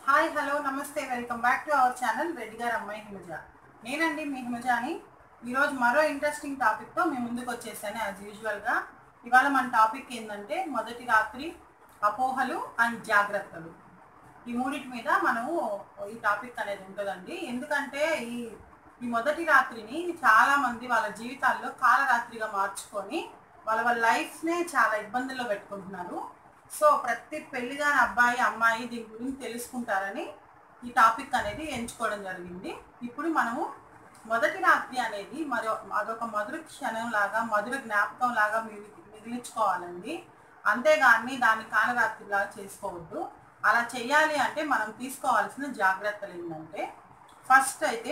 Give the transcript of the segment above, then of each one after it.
Hi hello నమస్తే welcome back to our channel Reddy గారు అమ్మాయి హిమజ నేనండి మీ హిమజాని ఈరోజు మరో ఇంట్రెస్టింగ్ టాపిక్తో మీ ముందుకు వచ్చేసాను యాజ్ యూజువల్గా ఇవాళ మన టాపిక్ ఏంటంటే మొదటి రాత్రి అపోహలు అండ్ జాగ్రత్తలు ఈ మూడిటి మీద మనము ఈ టాపిక్ అనేది ఉంటుందండి ఎందుకంటే ఈ ఈ మొదటి రాత్రిని చాలా మంది వాళ్ళ జీవితాల్లో కాలరాత్రిగా మార్చుకొని వాళ్ళ వాళ్ళ లైఫ్నే చాలా ఇబ్బందుల్లో పెట్టుకుంటున్నారు సో ప్రతి పెళ్లిగాని అబ్బాయి అమ్మాయి దీని గురించి తెలుసుకుంటారని ఈ టాపిక్ అనేది ఎంచుకోవడం జరిగింది ఇప్పుడు మనము మొదటి రాత్రి అనేది మరో అదొక మధుర క్షణం లాగా మధుర జ్ఞాపకం లాగా మిగిలి మిగిలించుకోవాలండి అంతేగాని దాన్ని కాలరాత్రి లాగా చేసుకోవద్దు అలా చేయాలి అంటే మనం తీసుకోవాల్సిన జాగ్రత్తలు ఏంటంటే ఫస్ట్ అయితే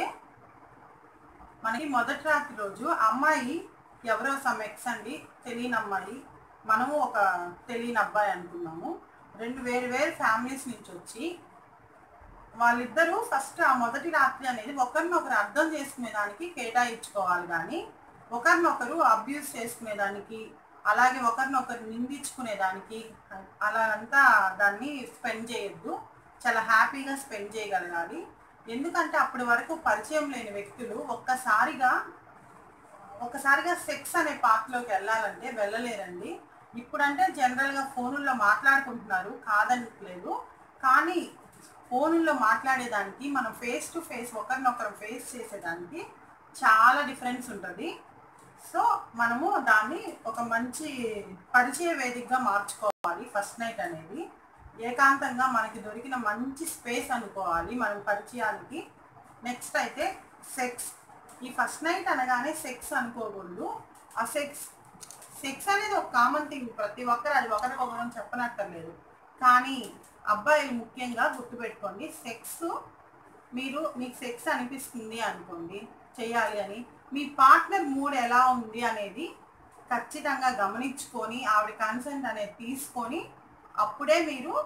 మనకి మొదటి రాత్రి రోజు అమ్మాయి ఎవరో సమ్ ఎక్స్ అండి తెలియని అమ్మాయి మనము ఒక తెలియని అబ్బాయి అనుకున్నాము రెండు వేరు వేరు ఫ్యామిలీస్ నుంచి వచ్చి వాళ్ళిద్దరూ ఫస్ట్ ఆ మొదటి రాత్రి అనేది ఒకరినొకరు అర్థం చేసుకునేదానికి కేటాయించుకోవాలి కానీ ఒకరినొకరు అబ్యూస్ చేసుకునేదానికి అలాగే ఒకరినొకరు నిందించుకునేదానికి అలా అంతా దాన్ని స్పెండ్ చేయొద్దు చాలా హ్యాపీగా స్పెండ్ చేయగలగాలి ఎందుకంటే అప్పటి వరకు పరిచయం లేని వ్యక్తులు ఒక్కసారిగా ఒక్కసారిగా సెక్స్ అనే పార్ట్లోకి వెళ్ళాలంటే వెళ్ళలేరండి ఇప్పుడంటే జనరల్గా ఫోనుల్లో మాట్లాడుకుంటున్నారు కాదనట్లేదు కానీ ఫోనుల్లో మాట్లాడేదానికి మనం ఫేస్ టు ఫేస్ ఒకరినొకరు ఫేస్ చేసేదానికి చాలా డిఫరెన్స్ ఉంటుంది సో మనము దాన్ని ఒక మంచి పరిచయ వేదికగా మార్చుకోవాలి ఫస్ట్ నైట్ అనేది ఏకాంతంగా మనకి దొరికిన మంచి స్పేస్ అనుకోవాలి మనం పరిచయానికి నెక్స్ట్ అయితే సెక్స్ ఈ ఫస్ట్ నైట్ అనగానే సెక్స్ అనుకోకూడదు ఆ సెక్స్ సెక్స్ అనేది ఒక కామన్ థింగ్ ప్రతి ఒక్కరు అది ఒకరికొకరు చెప్పనక్కర్లేదు కానీ అబ్బాయిలు ముఖ్యంగా గుర్తుపెట్టుకోండి సెక్స్ మీరు మీకు సెక్స్ అనిపిస్తుంది అనుకోండి చేయాలి అని మీ పార్ట్నర్ మూడ్ ఎలా ఉంది అనేది ఖచ్చితంగా గమనించుకొని ఆవిడ కన్సెంట్ అనేది తీసుకొని అప్పుడే మీరు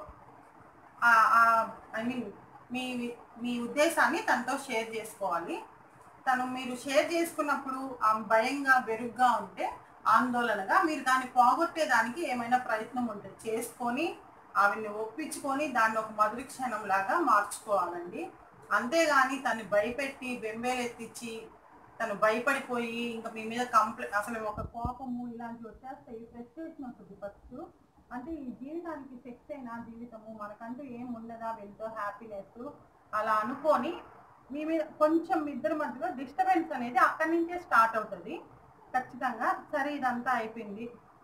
ఐ మీన్ మీ మీ ఉద్దేశాన్ని తనతో షేర్ చేసుకోవాలి తను మీరు షేర్ చేసుకున్నప్పుడు ఆ భయంగా బెరుగ్గా ఉంటే ఆందోళనగా మీరు దాన్ని పోగొట్టేదానికి ఏమైనా ప్రయత్నం ఉంటుంది చేసుకొని ఆవిడ్ని ఒప్పించుకొని దాన్ని ఒక మధుర క్షణం లాగా మార్చుకోవాలండి అంతేగాని తను భయపెట్టి బెంబేలెత్తిచ్చి తను భయపడిపోయి ఇంకా మీ మీద కంప్లైంట్ అసలు ఒక కోపము ఇలాంటివి వచ్చేస్తాయి ఫ్రస్ట్రేషన్ వస్తుంది ఫస్ట్ అంటే ఈ జీవితానికి సెక్స్ అయినా జీవితము మనకంటూ ఏం ఉండదా వీళ్ళతో హ్యాపీనెస్ అలా అనుకొని మీ మీద కొంచెం మీ ఇద్దరి మధ్యలో డిస్టర్బెన్స్ అనేది అక్కడి నుంచే స్టార్ట్ అవుతుంది ఖచ్చితంగా సరే ఇదంతా అయిపోయింది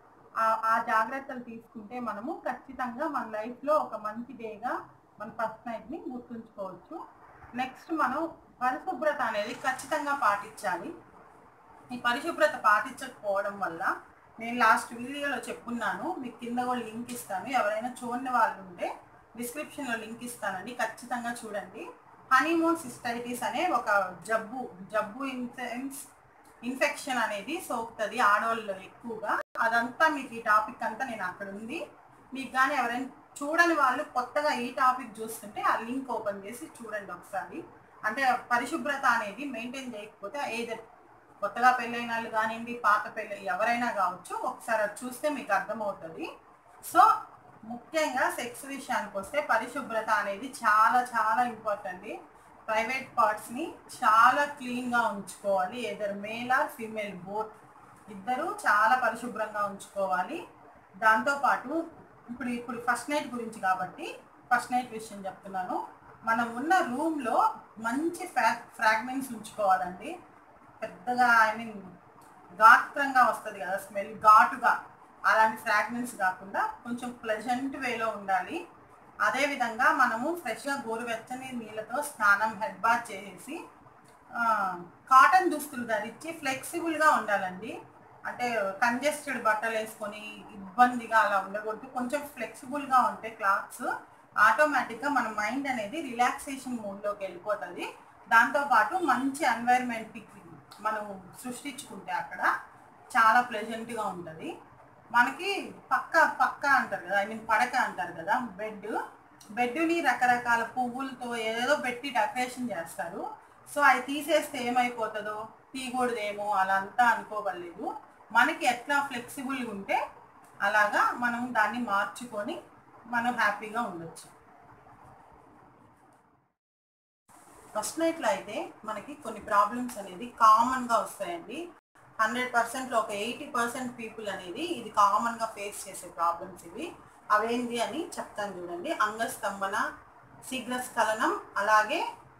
ఆ జాగ్రత్తలు తీసుకుంటే మనము ఖచ్చితంగా మన లైఫ్లో ఒక మంచి డేగా మన ఫస్ట్ నైట్ని గుర్తుంచుకోవచ్చు నెక్స్ట్ మనం పరిశుభ్రత అనేది ఖచ్చితంగా పాటించాలి ఈ పరిశుభ్రత పాటించకపోవడం వల్ల నేను లాస్ట్ వీడియోలో చెప్పున్నాను మీకు కింద కూడా లింక్ ఇస్తాను ఎవరైనా చూడని వాళ్ళు ఉంటే డిస్క్రిప్షన్లో లింక్ ఇస్తానండి ఖచ్చితంగా చూడండి హనీమూన్ సిస్టైటిస్ అనే ఒక జబ్బు జబ్బు ఇన్సెన్స్ ఇన్ఫెక్షన్ అనేది సోకుతుంది ఆడవాళ్ళలో ఎక్కువగా అదంతా మీకు ఈ టాపిక్ అంతా నేను అక్కడ ఉంది మీకు కానీ ఎవరైనా చూడని వాళ్ళు కొత్తగా ఈ టాపిక్ చూస్తుంటే ఆ లింక్ ఓపెన్ చేసి చూడండి ఒకసారి అంటే పరిశుభ్రత అనేది మెయింటైన్ చేయకపోతే ఏదో కొత్తగా పెళ్ళైన వాళ్ళు కానివ్వండి పాత పెళ్ళి ఎవరైనా కావచ్చు ఒకసారి అది చూస్తే మీకు అర్థమవుతుంది సో ముఖ్యంగా సెక్స్ విషయానికి వస్తే పరిశుభ్రత అనేది చాలా చాలా ఇంపార్టెంట్ ప్రైవేట్ పార్ట్స్ని చాలా క్లీన్గా ఉంచుకోవాలి either male or female both ఇద్దరు చాలా పరిశుభ్రంగా ఉంచుకోవాలి దాంతోపాటు ఇప్పుడు ఇప్పుడు ఫస్ట్ నైట్ గురించి కాబట్టి ఫస్ట్ నైట్ విషయం చెప్తున్నాను మనం ఉన్న రూమ్లో మంచి ఫ్రా ఫ్రాగ్మెంట్స్ ఉంచుకోవాలండి పెద్దగా ఐ మీన్ గాత్రంగా వస్తుంది కదా స్మెల్ ఘాటుగా అలాంటి ఫ్రాగ్రెన్స్ కాకుండా కొంచెం ప్లెజెంట్ వేలో ఉండాలి అదేవిధంగా మనము ఫ్రెష్గా గోరువెచ్చని నీళ్ళతో స్నానం హెడ్ బాత్ చేసేసి కాటన్ దుస్తులు ధరించి ఫ్లెక్సిబుల్గా ఉండాలండి అంటే కంజెస్టెడ్ బట్టలు వేసుకొని ఇబ్బందిగా అలా ఉండకూడదు కొంచెం ఫ్లెక్సిబుల్గా ఉంటే క్లాత్స్ ఆటోమేటిక్గా మన మైండ్ అనేది రిలాక్సేషన్ మూడ్లోకి వెళ్ళిపోతుంది దాంతోపాటు మంచి ఎన్వైర్న్మెంట్ మనం సృష్టించుకుంటే అక్కడ చాలా ప్లెజెంట్గా ఉంటుంది మనకి పక్క పక్క అంటారు కదా ఐ మీన్ పడక అంటారు కదా బెడ్ బెడ్ని రకరకాల పువ్వులతో ఏదో పెట్టి డెకరేషన్ చేస్తారు సో అవి తీసేస్తే ఏమైపోతుందో తీయకూడదేమో అలా అంతా అనుకోవలేదు మనకి ఎట్లా ఫ్లెక్సిబుల్గా ఉంటే అలాగా మనం దాన్ని మార్చుకొని మనం హ్యాపీగా ఉండొచ్చు ఫస్ట్ నైట్లో అయితే మనకి కొన్ని ప్రాబ్లమ్స్ అనేది కామన్గా వస్తాయండి హండ్రెడ్ పర్సెంట్లో ఒక ఎయిటీ పర్సెంట్ పీపుల్ అనేది ఇది కామన్గా ఫేస్ చేసే ప్రాబ్లమ్స్ ఇవి అవేంటి అని చెప్తాను చూడండి అంగస్తంభన శీఘ్రస్ఖలనం అలాగే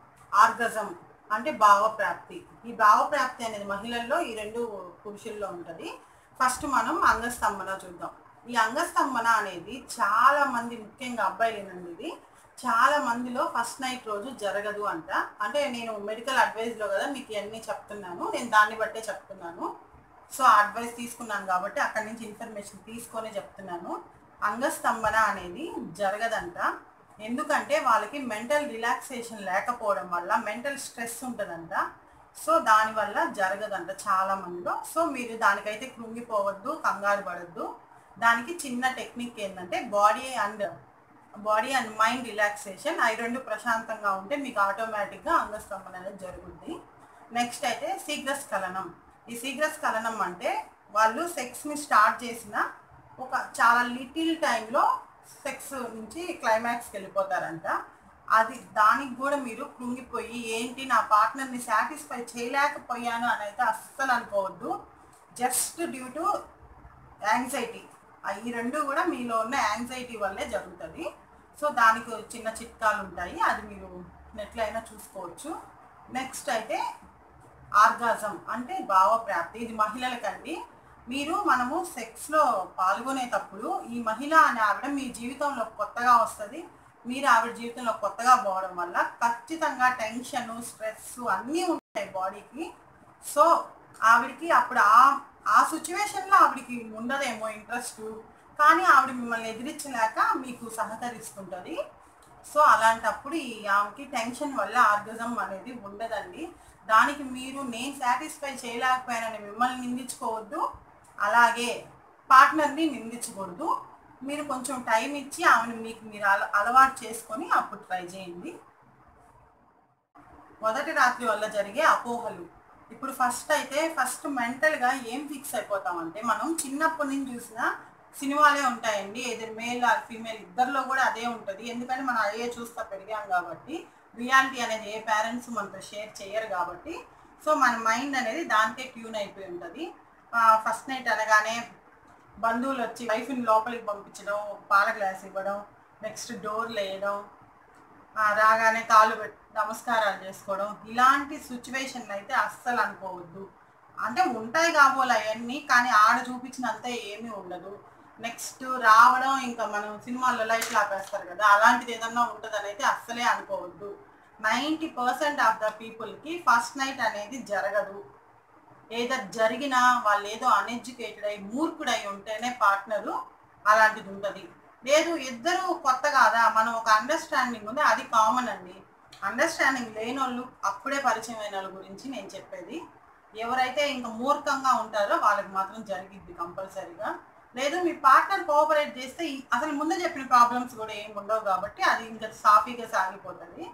ఆర్గజం అంటే భావప్రాప్తి ఈ భావప్రాప్తి అనేది మహిళల్లో ఈ రెండు పురుషుల్లో ఉంటుంది ఫస్ట్ మనం అంగస్తంభన చూద్దాం ఈ అంగస్తంభన అనేది చాలా మంది ముఖ్యంగా అబ్బాయిలేనండి ఇది చాలా మందిలో ఫస్ట్ నైట్ రోజు జరగదు అంట అంటే నేను మెడికల్ అడ్వైస్లో కదా మీకు ఇవన్నీ చెప్తున్నాను నేను దాన్ని బట్టే చెప్తున్నాను సో అడ్వైస్ తీసుకున్నాను కాబట్టి అక్కడి నుంచి ఇన్ఫర్మేషన్ తీసుకొని చెప్తున్నాను అంగస్తంభన అనేది జరగదంట ఎందుకంటే వాళ్ళకి మెంటల్ రిలాక్సేషన్ లేకపోవడం వల్ల మెంటల్ స్ట్రెస్ ఉంటుందంట సో దానివల్ల జరగదంట చాలా మందిలో సో మీరు దానికైతే కృంగిపోవద్దు కంగారు పడద్దు దానికి చిన్న టెక్నిక్ ఏంటంటే body and body and mind relaxation అవి రెండు ప్రశాంతంగా ఉంటే మీకు ఆటోమేటిక్గా అంగస్తంభన అనేది జరుగుద్ది నెక్స్ట్ అయితే శీఘ్రస్ఖలనం ఈ శీఘ్రస్ఖలనం అంటే వాళ్ళు సెక్స్ని స్టార్ట్ చేసిన ఒక చాలా లిటిల్ టైంలో సెక్స్ నుంచి క్లైమాక్స్కి వెళ్ళిపోతారంట అది దానికి కూడా మీరు కృంగిపోయి ఏంటి నా పార్ట్నర్ని సాటిస్ఫై చేయలేకపోయాను అని అయితే అస్సలు అనుకోవద్దు జస్ట్ డ్యూ టు యాంగ్జైటీ ఈ రెండు కూడా మీలో ఉన్న యాంగ్జైటీ వల్లే జరుగుతుంది సో దానికి చిన్న చిట్కాలు ఉంటాయి అది మీరు నెట్లో అయినా చూసుకోవచ్చు నెక్స్ట్ అయితే ఆర్గాజం అంటే భావప్రాప్తి ఇది మహిళలకండి మీరు మనము సెక్స్లో పాల్గొనేటప్పుడు ఈ మహిళ అనే ఆవిడ మీ జీవితంలో కొత్తగా వస్తుంది మీరు ఆవిడ జీవితంలో కొత్తగా పోవడం వల్ల ఖచ్చితంగా టెన్షన్ స్ట్రెస్ అన్నీ ఉంటాయి బాడీకి సో ఆవిడకి అప్పుడు ఆ ఆ సిచ్యువేషన్లో ఆవిడకి ఉండదేమో ఇంట్రెస్ట్ కానీ ఆవిడ మిమ్మల్ని ఎదిరించలేక మీకు సహకరిస్తుంటుంది సో అలాంటప్పుడు ఈ ఆమెకి టెన్షన్ వల్ల ఆర్గజం అనేది ఉండదండి దానికి మీరు నేను సాటిస్ఫై చేయలేకపోయానని మిమ్మల్ని నిందించుకోవద్దు అలాగే పార్ట్నర్ని నిందించకూడదు మీరు కొంచెం టైం ఇచ్చి ఆమెను మీకు మీరు అల అలవాటు చేసుకొని అప్పుడు ట్రై చేయండి మొదటి రాత్రి వల్ల జరిగే అపోహలు ఇప్పుడు ఫస్ట్ అయితే ఫస్ట్ మెంటల్గా ఏం ఫిక్స్ అయిపోతామంటే మనం చిన్నప్పటి నుంచి చూసిన సినిమాలే ఉంటాయండి ఏదో మేల్ ఆర్ ఫీమేల్ ఇద్దరిలో కూడా అదే ఉంటుంది ఎందుకంటే మనం అదే చూస్తా పెరిగాం కాబట్టి రియాలిటీ అనేది ఏ పేరెంట్స్ మనతో షేర్ చేయరు కాబట్టి సో మన మైండ్ అనేది దానికే ట్యూన్ అయిపోయి ఉంటుంది ఫస్ట్ నైట్ అనగానే బంధువులు వచ్చి వైఫ్ని లోపలికి పంపించడం పాల గ్లాస్ ఇవ్వడం నెక్స్ట్ డోర్లు వేయడం రాగానే కాళ్ళు పెట్టి నమస్కారాలు చేసుకోవడం ఇలాంటి సిచ్యువేషన్లు అయితే అస్సలు అనుకోవద్దు అంటే ఉంటాయి కాబోలు అవన్నీ కానీ ఆడ చూపించినంత ఏమీ ఉండదు నెక్స్ట్ రావడం ఇంకా మనం సినిమాల్లో లైట్లు ఆపేస్తారు కదా అలాంటిది ఏదన్నా ఉంటుందని అయితే అస్సలే అనుకోవద్దు నైంటీ పర్సెంట్ ఆఫ్ ద పీపుల్కి ఫస్ట్ నైట్ అనేది జరగదు ఏదో జరిగినా వాళ్ళు ఏదో అన్ఎడ్యుకేటెడ్ అయి మూర్ఖుడై ఉంటేనే పార్ట్నరు అలాంటిది ఉంటుంది లేదు ఇద్దరు కొత్త కాదా మనం ఒక అండర్స్టాండింగ్ ఉంది అది కామన్ అండి అండర్స్టాండింగ్ లేని వాళ్ళు అప్పుడే పరిచయం అయిన వాళ్ళ గురించి నేను చెప్పేది ఎవరైతే ఇంకా మూర్ఖంగా ఉంటారో వాళ్ళకి మాత్రం జరిగిద్ది కంపల్సరీగా లేదు మీ పార్ట్నర్ కోఆపరేట్ చేస్తే అసలు ముందే చెప్పిన ప్రాబ్లమ్స్ కూడా ఏమి ఉండవు కాబట్టి అది ఇంకా సాఫీగా సాగిపోతుంది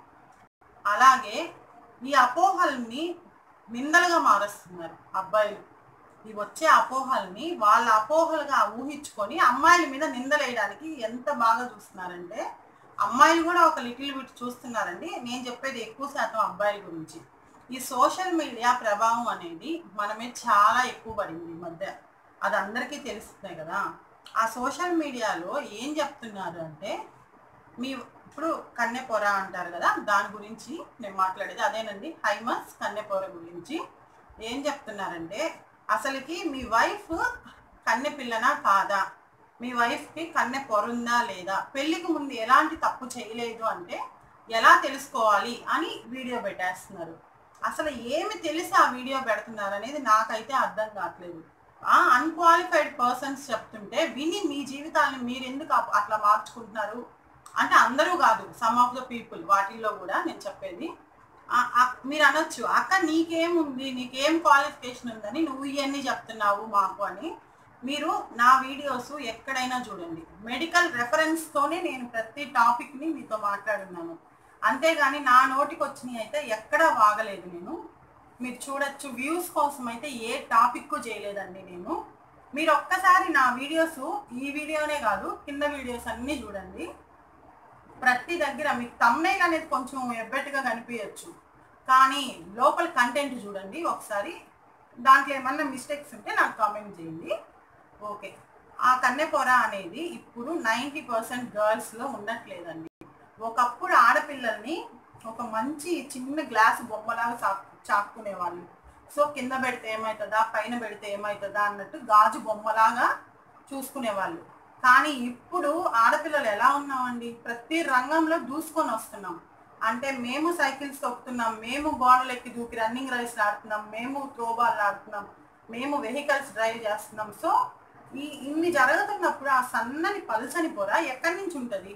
అలాగే ఈ అపోహల్ని నిందలుగా మారుస్తున్నారు అబ్బాయిలు ఈ వచ్చే అపోహల్ని వాళ్ళ అపోహలుగా ఊహించుకొని అమ్మాయిల మీద నిందలేయడానికి ఎంత బాగా చూస్తున్నారంటే అమ్మాయిలు కూడా ఒక లిటిల్ బిట్ చూస్తున్నారండి నేను చెప్పేది ఎక్కువ శాతం అబ్బాయిల గురించి ఈ సోషల్ మీడియా ప్రభావం అనేది మన మీద చాలా ఎక్కువ పడింది ఈ మధ్య అది అందరికీ తెలుస్తున్నాయి కదా ఆ సోషల్ మీడియాలో ఏం చెప్తున్నారు అంటే మీ ఇప్పుడు కన్నెపొర అంటారు కదా దాని గురించి నేను మాట్లాడేది అదేనండి హైమస్ కన్నెపొర గురించి ఏం చెప్తున్నారంటే అసలుకి మీ వైఫ్ కన్నె పిల్లనా కాదా మీ వైఫ్కి కన్నె పొరుందా లేదా పెళ్ళికి ముందు ఎలాంటి తప్పు చేయలేదు అంటే ఎలా తెలుసుకోవాలి అని వీడియో పెట్టేస్తున్నారు అసలు ఏమి తెలిసి ఆ వీడియో పెడుతున్నారు అనేది నాకైతే అర్థం కావట్లేదు అన్క్వాలిఫైడ్ పర్సన్స్ చెప్తుంటే విని మీ జీవితాన్ని మీరు ఎందుకు అప్- అట్లా మార్చుకుంటున్నారు అంటే అందరూ కాదు సమ్ ఆఫ్ ద పీపుల్ వాటిల్లో కూడా నేను చెప్పేది ఆ- ఆ- మీరు అనొచ్చు అక్క నీకేముంది నీకేం క్వాలిఫికేషన్ ఉందని నువ్వు ఇవన్నీ చెప్తున్నావు మాకు అని మీరు నా వీడియోస్ ఎక్కడైనా చూడండి మెడికల్ రెఫరెన్స్తోనే నేను ప్రతి టాపిక్ని మీతో మాట్లాడున్నాను అంతేగాని నా నోటికి వచ్చినవి అయితే ఎక్కడా వాగలేదు నేను మీరు చూడొచ్చు వ్యూస్ కోసం అయితే ఏ టాపిక్ చేయలేదండి నేను మీరు ఒక్కసారి నా వీడియోస్ ఈ వీడియోనే కాదు కింద వీడియోస్ అన్నీ చూడండి ప్రతి దగ్గర మీకు తమ్నైల్ అనేది కొంచెం ఎబ్బెట్టుగా కనిపించచ్చు కానీ లోపల కంటెంట్ చూడండి ఒకసారి దాంట్లో ఏమన్నా మిస్టేక్స్ ఉంటే నాకు కామెంట్ చేయండి ఓకే ఆ కన్నెపొర అనేది ఇప్పుడు నైంటీ పర్సెంట్ గర్ల్స్లో ఉండట్లేదండి ఒకప్పుడు ఆడపిల్లల్ని ఒక మంచి చిన్న గ్లాస్ బొమ్మలాగా చాకు చాక్కునేవాళ్ళు సో కింద పెడితే ఏమవుతుందా పైన పెడితే ఏమవుతుందా అన్నట్టు గాజు బొమ్మలాగా చూసుకునేవాళ్ళు కానీ ఇప్పుడు ఆడపిల్లలు ఎలా ఉన్నామండి ప్రతి రంగంలో దూసుకొని వస్తున్నాం అంటే మేము సైకిల్స్ తొక్కుతున్నాం మేము గోడలు ఎక్కి దూకి రన్నింగ్ రైస్ ఆడుతున్నాం మేము త్రోబాల్ ఆడుతున్నాం మేము వెహికల్స్ డ్రైవ్ చేస్తున్నాం సో ఈ ఇన్ని జరుగుతున్నప్పుడు ఆ సన్నని పలుసని పొర ఎక్కడి నుంచి ఉంటుంది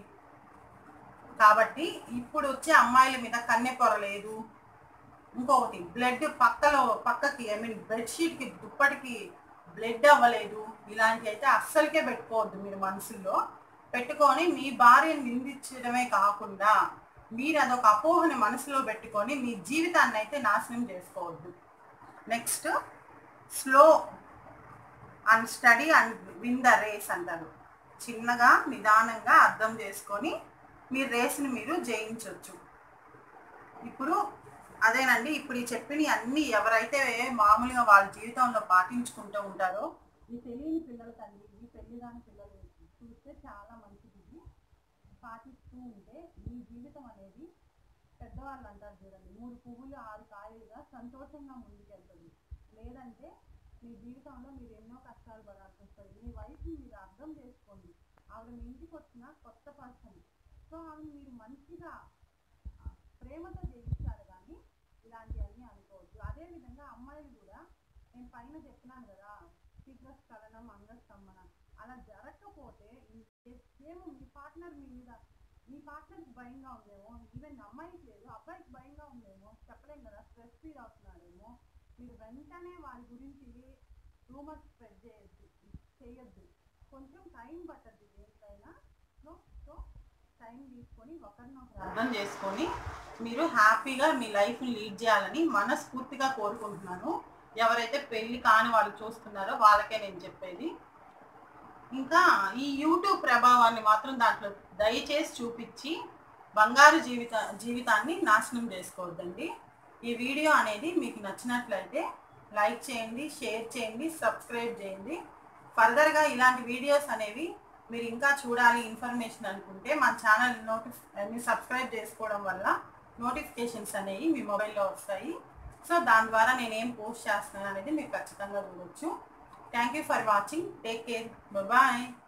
కాబట్టి ఇప్పుడు వచ్చే అమ్మాయిల మీద కన్నె పొర లేదు ఇంకొకటి బ్లడ్ పక్కలో పక్కకి ఐ మీన్ బెడ్షీట్కి దుప్పటికి బ్లడ్ అవ్వలేదు ఇలాంటివి అయితే అస్సలకే పెట్టుకోవద్దు మీరు మనసులో పెట్టుకొని మీ భార్యను నిందించడమే కాకుండా మీరు అదొక అపోహని మనసులో పెట్టుకొని మీ జీవితాన్ని అయితే నాశనం చేసుకోవద్దు next slow and study and win the race అంటారు చిన్నగా నిదానంగా అర్థం చేసుకొని మీ రేస్ని మీరు జయించవచ్చు ఇప్పుడు అదేనండి ఇప్పుడు ఈ చెప్పిన అన్ని ఎవరైతే మామూలుగా వాళ్ళ జీవితంలో పాటించుకుంటూ ఉంటారో ఈ తెలియని పిల్లల తల్లి ఈ పెళ్లి కాని పిల్లలు చూస్తే చాలా మంచిది ఇది. పాటిస్తూ ఉంటే మీ జీవితం అనేది పెద్దవాళ్ళు అంటారు చూడండి మూడు పువ్వులు ఆరు కాయలుగా సంతోషంగా ముందుకెళ్తుంది లేదంటే మీ జీవితంలో మీరు ఎన్నో కష్టాలు పడాల్సి వస్తుంది మీ వయసుని మీరు అర్థం చేసుకోండి ఆవిడ మీ ఇంటికి వచ్చిన కొత్త పర్సన్ సో ఆవిడ మీరు మంచిగా ఆ, ప్రేమతో జయించాలి కానీ ఇలాంటివన్నీ అనుకోవద్దు అదేవిధంగా అమ్మాయిలు కూడా నేను పైన చెప్పినాను కదా శీఘ్రస్ఖలనం అంగస్తంభన అలా జరగకపోతే సేమ్ మీ పార్ట్నర్ మీ మీద మీ పార్ట్నర్కి భయంగా ఉందేమో ఈవెన్ అమ్మాయికి లేదు అబ్బాయికి భయంగా ఉందేమో చెప్పలేం కదా స్ట్రెస్ ఫీల్ అవుతున్నాడేమో మీరు వెంటనే వారి గురించి రూమర్స్ స్ప్రెడ్ చేయొద్దు చేయొద్దు కొంచెం టైం పట్టద్దు దేనికైనా సో సో టైం తీసుకొని ఒకరినొకరు అర్థం చేసుకొని మీరు హ్యాపీగా మీ లైఫ్ని లీడ్ చేయాలని మనస్ఫూర్తిగా కోరుకుంటున్నాను ఎవరైతే పెళ్లి కాని వాళ్ళు చూస్తున్నారో వాళ్ళకే నేను చెప్పేది ఇంకా ఈ యూట్యూబ్ ప్రభావాన్ని మాత్రం దాంట్లో దయచేసి చూపించి బంగారు జీవిత జీవితాన్ని నాశనం చేసుకోవద్దండి ఈ వీడియో అనేది మీకు నచ్చినట్లయితే లైక్ చేయండి షేర్ చేయండి సబ్స్క్రైబ్ చేయండి ఫర్దర్గా ఇలాంటి వీడియోస్ అనేవి మీరు ఇంకా చూడాలి ఇన్ఫర్మేషన్ అనుకుంటే మన ఛానల్ నోటిఫ్ మీరు సబ్స్క్రైబ్ చేసుకోవడం వల్ల నోటిఫికేషన్స్ అనేవి మీ మొబైల్లో వస్తాయి సో దాని ద్వారా నేను ఏం పోస్ట్ చేస్తున్నాను అనేది మీరు ఖచ్చితంగా చూడొచ్చు thank you for watching take care bye